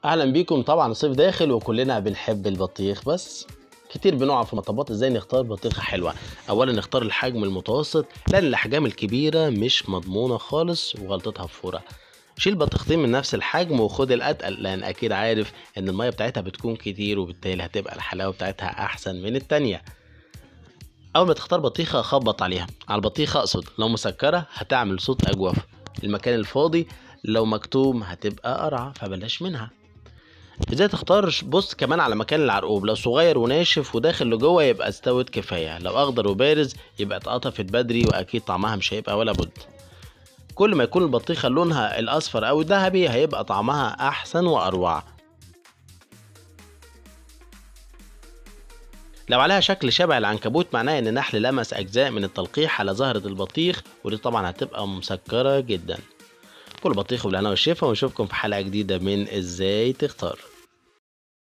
اهلا بيكم طبعا الصيف داخل وكلنا بنحب البطيخ بس كتير بنقع في مطبات ازاي نختار بطيخه حلوه اولا نختار الحجم المتوسط لان الاحجام الكبيره مش مضمونه خالص وغلطتها فوره شيل بطيختين من نفس الحجم وخد الاتقل لان اكيد عارف ان الميه بتاعتها بتكون كتير وبالتالي هتبقى الحلاوه بتاعتها احسن من التانية اول ما تختار بطيخه خبط عليها على البطيخه اقصد لو مسكره هتعمل صوت اجوف المكان الفاضي لو مكتوم هتبقى قرعه فبلاش منها ازاي تختار بص كمان على مكان العرقوب لو صغير وناشف وداخل لجوه يبقى استوت كفايه لو اخضر وبارز يبقى اتقطفت بدري واكيد طعمها مش هيبقى ولا بد كل ما يكون البطيخه لونها الاصفر او الذهبي هيبقى طعمها احسن واروع لو عليها شكل شبه العنكبوت معناه ان نحل لمس اجزاء من التلقيح على زهرة البطيخ ودي طبعا هتبقى مسكرة جدا كل بطيخ بالهنا والشفا ونشوفكم في حلقة جديدة من ازاي تختار